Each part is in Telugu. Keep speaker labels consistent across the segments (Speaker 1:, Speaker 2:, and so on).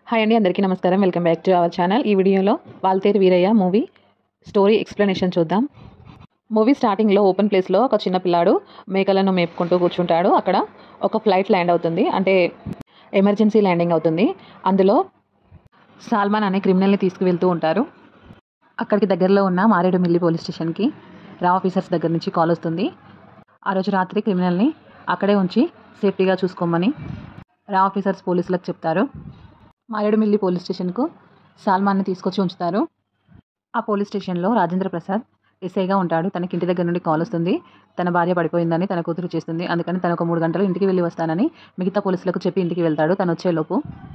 Speaker 1: హాయ్ అండి అందరికీ నమస్కారం welcome back to our channel ఈ వీడియోలో Waltair Veerayya movie story explanation చూద్దాం మూవీ స్టార్టింగ్లో ఓపెన్ ప్లేస్లో ఒక చిన్న పిల్లాడు మేకలను మేపుకుంటూ కూర్చుంటాడు అక్కడ ఒక ఫ్లైట్ ల్యాండ్ అవుతుంది అంటే ఎమర్జెన్సీ ల్యాండింగ్ అవుతుంది అందులో సాల్మాన్ అనే క్రిమినల్ని తీసుకువెళ్తూ ఉంటారు అక్కడికి దగ్గరలో ఉన్న మారేడుమిల్లి పోలీస్ స్టేషన్కి రా ఆఫీసర్స్ దగ్గర నుంచి కాల్ వస్తుంది ఆ రోజు రాత్రి క్రిమినల్ని అక్కడే ఉంచి సేఫ్టీగా చూసుకోమని రా ఆఫీసర్స్ పోలీసులకు చెప్తారు మారేడుమిల్లి పోలీస్ స్టేషన్కు సాల్మాన్ని తీసుకొచ్చి ఉంచుతారు ఆ పోలీస్ స్టేషన్లో రాజేంద్ర ప్రసాద్ ఎస్ఐగా ఉంటాడు తనకి ఇంటి దగ్గర నుండి కాల్ వస్తుంది తన భార్య పడిపోయిందని తన కూతురు చేస్తుంది అందుకని తను ఒక మూడు గంటలు ఇంటికి వెళ్ళి వస్తానని మిగతా పోలీసులకు చెప్పి ఇంటికి వెళ్తాడు తను వచ్చేలోపు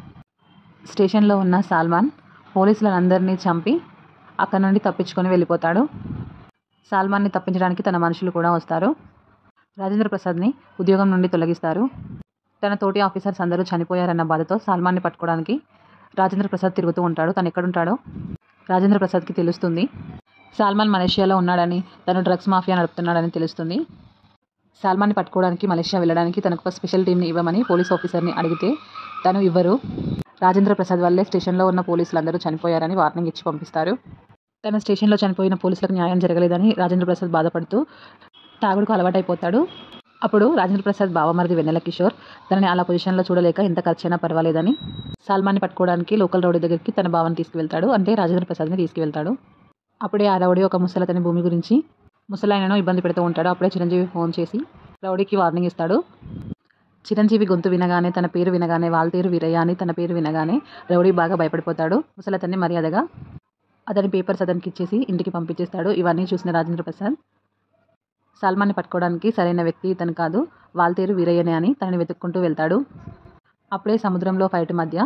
Speaker 1: స్టేషన్లో ఉన్న సాల్మాన్ పోలీసులందరినీ చంపి అక్కడ నుండి తప్పించుకొని వెళ్ళిపోతాడు సాల్మాన్ని తప్పించడానికి తన మనుషులు కూడా వస్తారు రాజేంద్ర ప్రసాద్ని ఉద్యోగం నుండి తొలగిస్తారు తన తోటి ఆఫీసర్స్ అందరూ చనిపోయారన్న బాధతో సల్మాన్ని పట్టుకోవడానికి రాజేంద్ర ప్రసాద్ తిరుగుతూ ఉంటాడు తను ఎక్కడుంటాడో రాజేంద్ర ప్రసాద్కి తెలుస్తుంది సల్మాన్ మలేషియాలో ఉన్నాడని తను డ్రగ్స్ మాఫియా నడుపుతున్నాడని తెలుస్తుంది సల్మాన్ని పట్టుకోవడానికి మలేషియా వెళ్ళడానికి తనకు ఒక స్పెషల్ టీంని ఇవ్వమని పోలీస్ ఆఫీసర్ని అడిగితే తను ఇవ్వరు రాజేంద్ర ప్రసాద్ వల్లే స్టేషన్లో ఉన్న పోలీసులందరూ చనిపోయారని వార్నింగ్ ఇచ్చి పంపిస్తారు తన స్టేషన్లో చనిపోయిన పోలీసులకు న్యాయం జరగలేదని రాజేంద్ర ప్రసాద్ బాధపడుతూ తాగుడుకు అలవాటైపోతాడు అప్పుడు రాజేంద్ర ప్రసాద్ బావమరిది వెన్నెల కిషోర్ తనని అలా పొజిషన్లో చూడలేక ఎంత ఖర్చైనా పర్వాలేదని సల్మాన్ని పట్టుకోవడానికి లోకల్ రౌడీ దగ్గరికి తన బావని తీసుకువెళ్తాడు అంటే రాజేంద్ర ప్రసాద్ని తీసుకువెళ్తాడు అప్పుడే ఆ రౌడీ ఒక ముసలి తన భూమి గురించి ముసలాయనను ఇబ్బంది పెడుతూ ఉంటాడు అప్పుడే చిరంజీవి ఫోన్ చేసి రౌడీకి వార్నింగ్ ఇస్తాడు చిరంజీవి గొంతు వినగానే తన పేరు వినగానే వాల్తేరు వీరయ్య అని తన పేరు వినగానే రౌడీ బాగా భయపడిపోతాడు ముసలతన్ని మర్యాదగా అతని పేపర్స్ అతనికి ఇచ్చేసి ఇంటికి పంపించేస్తాడు ఇవన్నీ చూసిన రాజేంద్ర ప్రసాద్ సల్మాన్ని పట్టుకోవడానికి సరైన వ్యక్తి ఇతను కాదు వాల్తేరు వీరయ్యనే అని తనని వెతుక్కుంటూ వెళ్తాడు అప్పుడే సముద్రంలో ఫైట్ మధ్య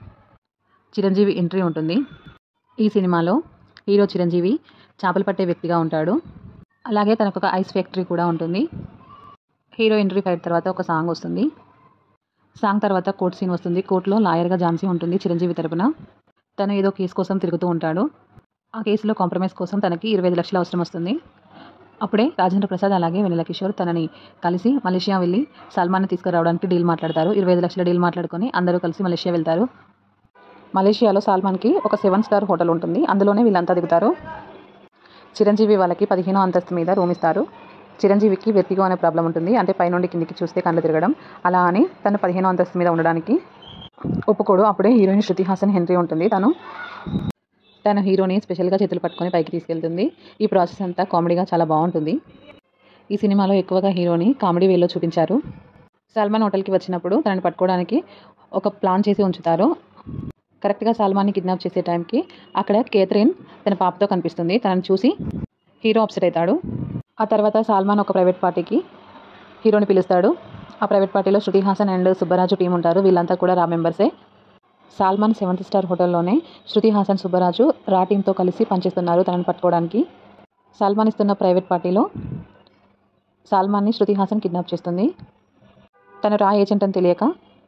Speaker 1: చిరంజీవి ఎంట్రీ ఉంటుంది ఈ సినిమాలో హీరో చిరంజీవి చేపలు పట్టే వ్యక్తిగా ఉంటాడు అలాగే తనకు ఒక ఐస్ ఫ్యాక్టరీ కూడా ఉంటుంది హీరో ఎంట్రీ ఫైట్ తర్వాత ఒక సాంగ్ వస్తుంది సాంగ్ తర్వాత కోర్ట్ సీన్ వస్తుంది కోర్టులో లాయర్గా ఝాన్సీ ఉంటుంది చిరంజీవి తరపున తను ఏదో కేసు కోసం తిరుగుతూ ఉంటాడు ఆ కేసులో కాంప్రమైజ్ కోసం తనకి ఇరవై ఐదు లక్షలు అవసరం వస్తుంది అప్పుడే రాజేంద్ర ప్రసాద్ అలాగే వెన్నెల కిషోర్ తనని కలిసి మలేషియా వెళ్ళి సల్మాన్ని తీసుకురావడానికి డీల్ మాట్లాడతారు ఇరవై ఐదు లక్షల డీల్ మాట్లాడుకొని అందరూ కలిసి మలేషియా వెళ్తారు మలేషియాలో సల్మాన్కి ఒక సెవెన్ స్టార్ హోటల్ ఉంటుంది అందులోనే వీళ్ళంతా దిగుతారు చిరంజీవి వాళ్ళకి పదిహేనో అంతస్తు మీద రూమ్ ఇస్తారు చిరంజీవికి వెర్టిగో అనే ప్రాబ్లం ఉంటుంది అంటే పైనుండి కిందికి చూస్తే కళ్ళు తిరగడం అలా అని తను పదిహేనో అంతస్తు మీద ఉండడానికి ఒప్పుకోడు అప్పుడే హీరోయిన్ శృతి హాసన్ హెన్రీ ఉంటుంది తను తను హీరోని స్పెషల్గా చేతులు పట్టుకొని పైకి తీసుకెళ్తుంది ఈ ప్రాసెస్ అంతా కామెడీగా చాలా బాగుంటుంది ఈ సినిమాలో ఎక్కువగా హీరోని కామెడీ వేలో చూపించారు సల్మాన్ హోటల్కి వచ్చినప్పుడు తనని పట్టుకోవడానికి ఒక ప్లాన్ చేసి ఉంచుతారు కరెక్ట్గా సల్మాన్ని కిడ్నాప్ చేసే టైంకి అక్కడ కేథరిన్ తన పాపతో కనిపిస్తుంది తనని చూసి హీరో అప్సెట్ అవుతాడు ఆ తర్వాత సల్మాన్ ఒక ప్రైవేట్ పార్టీకి హీరోని పిలుస్తాడు ఆ ప్రైవేట్ పార్టీలో శృతి హాసన్ అండ్ సుబ్బరాజు టీం ఉంటారు వీళ్ళంతా కూడా రా మెంబర్సే సాల్మాన్ సెవెంత్ స్టార్ హోటల్లోనే శృతి హాసన్ సుబ్బరాజు రా టీంతో కలిసి పనిచేస్తున్నారు తనని పట్టుకోవడానికి సల్మాన్ ఇస్తున్న ప్రైవేట్ పార్టీలో సాల్మాన్ని శృతి హాసన్ కిడ్నాప్ చేస్తుంది తను రా ఏజెంట్ అని తెలియక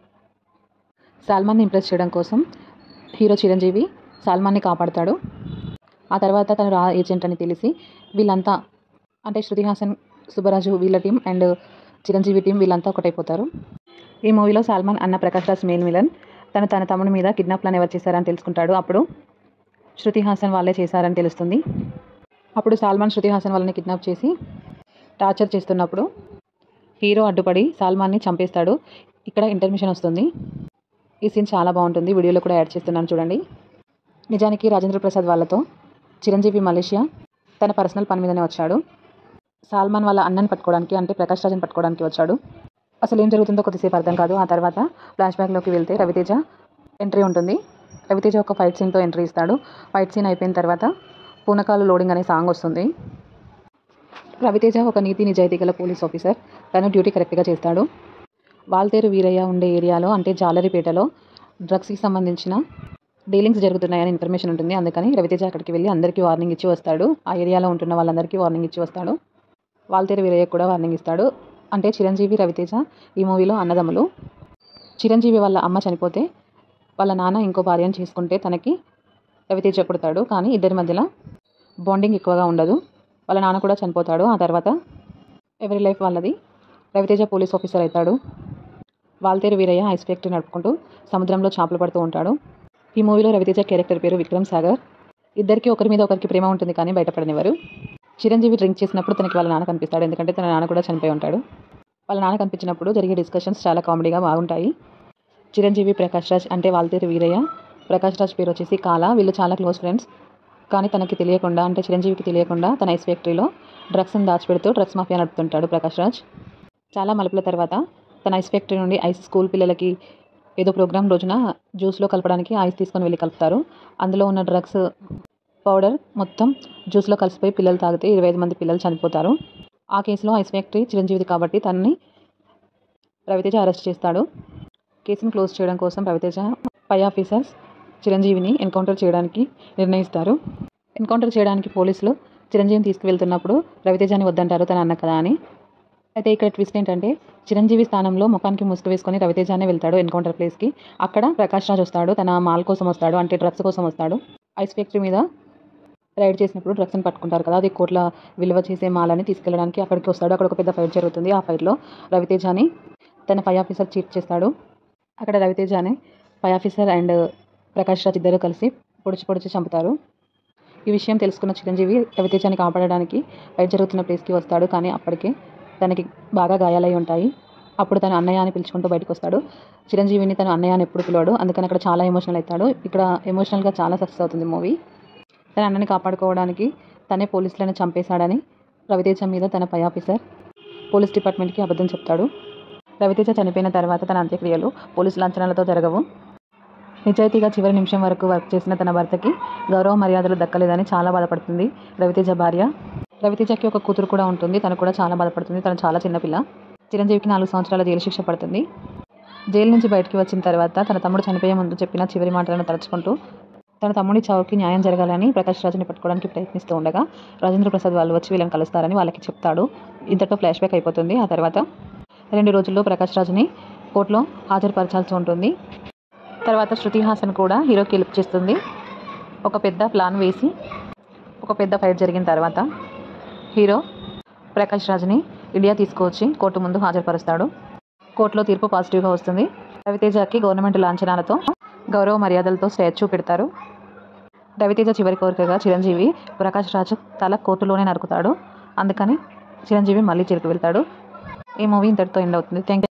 Speaker 1: సాల్మాన్ని ఇంప్రెస్ చేయడం కోసం హీరో చిరంజీవి సాల్మాన్ని కాపాడతాడు ఆ తర్వాత తను రా ఏజెంట్ అని తెలిసి వీళ్ళంతా అంటే శృతి హాసన్ సుబ్బరాజు వీళ్ళ టీం అండ్ చిరంజీవి టీం వీళ్ళంతా ఒకటైపోతారు ఈ మూవీలో సల్మాన్ అన్న ప్రకాష్ రాజ్ మెయిన్ విలన్ తను తన తమ్ముడి మీద కిడ్నాప్ ప్లాన్ ఎవరు చేశారని తెలుసుకుంటాడు అప్పుడు శృతి హాసన్ వాళ్ళే చేశారని తెలుస్తుంది అప్పుడు సల్మాన్ శృతి హాసన్ వాళ్ళని కిడ్నాప్ చేసి టార్చర్ చేస్తున్నప్పుడు హీరో అడ్డుపడి సల్మాన్ని చంపేస్తాడు ఇక్కడ ఇంటర్మిషన్ వస్తుంది ఈ సీన్ చాలా బాగుంటుంది వీడియోలో కూడా యాడ్ చేస్తున్నాను చూడండి నిజానికి రాజేంద్ర ప్రసాద్ వాళ్ళతో చిరంజీవి మలేషియా తన పర్సనల్ పని మీదనే వచ్చాడు సల్మాన్ వాళ్ళ అన్నని పట్టుకోవడానికి అంటే ప్రకాష్ రాజన్ పట్టుకోవడానికి వచ్చాడు అసలు ఏం జరుగుతుందో కొద్దిసేపు అర్థం కాదు ఆ తర్వాత ఫ్లాష్ బ్యాక్లోకి వెళ్తే రవితేజ ఎంట్రీ ఉంటుంది రవితేజ ఒక ఫైట్ సీన్తో ఎంట్రీ ఇస్తాడు ఫైట్ సీన్ అయిపోయిన తర్వాత పూనకాలు లోడింగ్ అనే సాంగ్ వస్తుంది రవితేజ ఒక నీతి నిజాయితీ గల పోలీస్ ఆఫీసర్ తను డ్యూటీ కరెక్ట్గా చేస్తాడు వాల్తేరు వీరయ్య ఉండే ఏరియాలో అంటే జాలరిపేటలో డ్రగ్స్కి సంబంధించిన డీలింగ్స్ జరుగుతున్నాయని ఇన్ఫర్మేషన్ ఉంటుంది అందుకని రవితేజ అక్కడికి వెళ్ళి అందరికీ వార్నింగ్ ఇచ్చి వస్తాడు ఆ ఏరియాలో ఉంటున్న వాళ్ళందరికీ వార్నింగ్ ఇచ్చి వస్తాడు వాల్తేరు వీరయ్య కూడా వార్నింగ్ ఇస్తాడు అంటే చిరంజీవి రవితేజ ఈ మూవీలో అన్నదమ్ములు చిరంజీవి వాళ్ళ అమ్మ చనిపోతే వాళ్ళ నాన్న ఇంకో భార్యను చేసుకుంటే తనకి రవితేజ పుడతాడు కానీ ఇద్దరి మధ్యలో బాండింగ్ ఎక్కువగా ఉండదు వాళ్ళ నాన్న కూడా చనిపోతాడు ఆ తర్వాత ఎవరి లైఫ్ వాళ్ళది రవితేజ పోలీస్ ఆఫీసర్ అవుతాడు వాల్తేరు వీరయ్య ఐస్ ఫ్యాక్టరీ నడుపుకుంటూ సముద్రంలో చేపలు పడుతూ ఉంటాడు ఈ మూవీలో రవితేజ క్యారెక్టర్ పేరు విక్రమ్ సాగర్ ఇద్దరికి ఒకరి మీద ఒకరికి ప్రేమ ఉంటుంది కానీ బయటపడనివ్వరు చిరంజీవి డ్రింక్ చేసినప్పుడు తనకి వాళ్ళ నాన్న కనిపిస్తాడు ఎందుకంటే తన నాన్న కూడా చనిపోయి ఉంటాడు వాళ్ళ నాన్న కనిపించినప్పుడు జరిగే డిస్కషన్స్ చాలా కామెడీగా బాగుంటాయి చిరంజీవి ప్రకాష్ రాజ్ అంటే వాల్తేరు వీరయ్య ప్రకాష్ రాజ్ పేరు వచ్చేసి కాలా వీళ్ళు చాలా క్లోజ్ ఫ్రెండ్స్ కానీ తనకి తెలియకుండా అంటే చిరంజీవికి తెలియకుండా తన ఐస్ ఫ్యాక్టరీలో డ్రగ్స్ని దాచిపెడుతూ డ్రగ్స్ మాఫియా నడుపుతుంటాడు ప్రకాష్ రాజ్ చాలా మలుపుల తర్వాత తన ఐస్ ఫ్యాక్టరీ నుండి ఐస్ స్కూల్ పిల్లలకి ఏదో ప్రోగ్రామ్ రోజున జ్యూస్లో కలపడానికి ఐస్ తీసుకొని వెళ్ళి కలుపుతారు అందులో ఉన్న డ్రగ్స్ పౌడర్ మొత్తం జ్యూస్లో కలిసిపోయి పిల్లలు తాగితే ఇరవై ఐదు మంది పిల్లలు చనిపోతారు ఆ కేసులో ఐస్ ఫ్యాక్టరీ చిరంజీవిది కాబట్టి తనని రవితేజ అరెస్ట్ చేస్తాడు కేసును క్లోజ్ చేయడం కోసం రవితేజ పై ఆఫీసర్స్ చిరంజీవిని ఎన్కౌంటర్ చేయడానికి నిర్ణయిస్తారు ఎన్కౌంటర్ చేయడానికి పోలీసులు చిరంజీవిని తీసుకువెళ్తున్నప్పుడు రవితేజని వద్దంటారు తన అన్న కదా అని అయితే ఇక్కడ ట్విస్ట్ ఏంటంటే చిరంజీవి స్థానంలో ముఖానికి ముసుగు వేసుకొని రవితేజనే వెళ్తాడు ఎన్కౌంటర్ ప్లేస్కి అక్కడ ప్రకాష్ రాజ్ వస్తాడు తన మాల్ కోసం వస్తాడు అంటే డ్రగ్స్ కోసం వస్తాడు ఐస్ ఫ్యాక్టరీ మీద రైడ్ చేసినప్పుడు డ్రగ్స్ని పట్టుకుంటారు కదా అది కోట్ల విలువ చేసే మాలని తీసుకెళ్ళడానికి అక్కడికి వస్తాడు అక్కడ ఒక పెద్ద ఫైట్ జరుగుతుంది ఆ ఫైట్లో రవితేజని తన పై ఆఫీసర్ చీట్ చేస్తాడు అక్కడ రవితేజని పై ఆఫీసర్ అండ్ ప్రకాష్ రాజ్ ఇద్దరు కలిసి పొడిచి పొడిచి చంపుతారు ఈ విషయం తెలుసుకున్న చిరంజీవి రవితేజని కాపాడడానికి ఫైట్ జరుగుతున్న ప్లేస్కి వస్తాడు కానీ అప్పటికే తనకి బాగా గాయాలై ఉంటాయి అప్పుడు తన అన్నయ్య అని పిలుచుకుంటూ బయటకు వస్తాడు చిరంజీవిని తన అన్నయ్య అని ఎప్పుడు పిలవాడు అందుకని అక్కడ చాలా ఎమోషనల్ అవుతాడు ఇక్కడ ఎమోషనల్గా చాలా సక్సెస్ అవుతుంది మూవీ తన అన్నని కాపాడుకోవడానికి తనే పోలీసులను చంపేశాడని రవితేజ మీద తన పై ఆఫీసర్ పోలీస్ డిపార్ట్మెంట్కి అబద్ధం చెప్తాడు రవితేజ చనిపోయిన తర్వాత తన అంత్యక్రియలు పోలీసు లాంఛనాలతో జరగవు నిజాయితీగా చివరి నిమిషం వరకు వర్క్ చేసిన తన భర్తకి గౌరవ మర్యాదలు దక్కలేదని చాలా బాధపడుతుంది రవితేజ భార్య రవితేజకి ఒక కూతురు కూడా ఉంటుంది తను కూడా చాలా బాధపడుతుంది తను చాలా చిన్నపిల్ల చిరంజీవికి నాలుగు సంవత్సరాల జైలు శిక్ష పడుతుంది జైలు నుంచి బయటికి వచ్చిన తర్వాత తన తమ్ముడు చనిపోయే ముందు చెప్పిన చివరి మాటలను తలుచుకుంటూ తన తమ్ముడి చావుకి న్యాయం జరగాలని ప్రకాష్ రాజుని పట్టుకోవడానికి ప్రయత్నిస్తూ ఉండగా రాజేంద్ర ప్రసాద్ వాళ్ళు వచ్చి వీళ్ళని కలుస్తారని వాళ్ళకి చెప్తాడు ఇంతతో ఫ్లాష్ బ్యాక్ అయిపోతుంది ఆ తర్వాత రెండు రోజుల్లో ప్రకాష్ రాజుని కోర్టులో హాజరుపరచాల్సి ఉంటుంది తర్వాత శృతి హాసన్ కూడా హీరోకి హెల్ప్ చేస్తుంది ఒక పెద్ద ప్లాన్ వేసి ఒక పెద్ద ఫైట్ జరిగిన తర్వాత హీరో ప్రకాష్ రాజ్ని ఇండియా తీసుకువచ్చి కోర్టు ముందు హాజరుపరుస్తాడు కోర్టులో తీర్పు పాజిటివ్గా వస్తుంది రవితేజకి గవర్నమెంట్ లాంఛనాలతో గౌరవ మర్యాదలతో స్టాచ్యూ పెడతారు రవితేజ చివరి కోరికగా చిరంజీవి ప్రకాష్ రాజ్ తల కోర్టులోనే నరుకుతాడు అందుకని చిరంజీవి మళ్ళీ చిరికి వెళ్తాడు ఈ మూవీ ఇంతటితో ఎండ్ అవుతుంది థ్యాంక్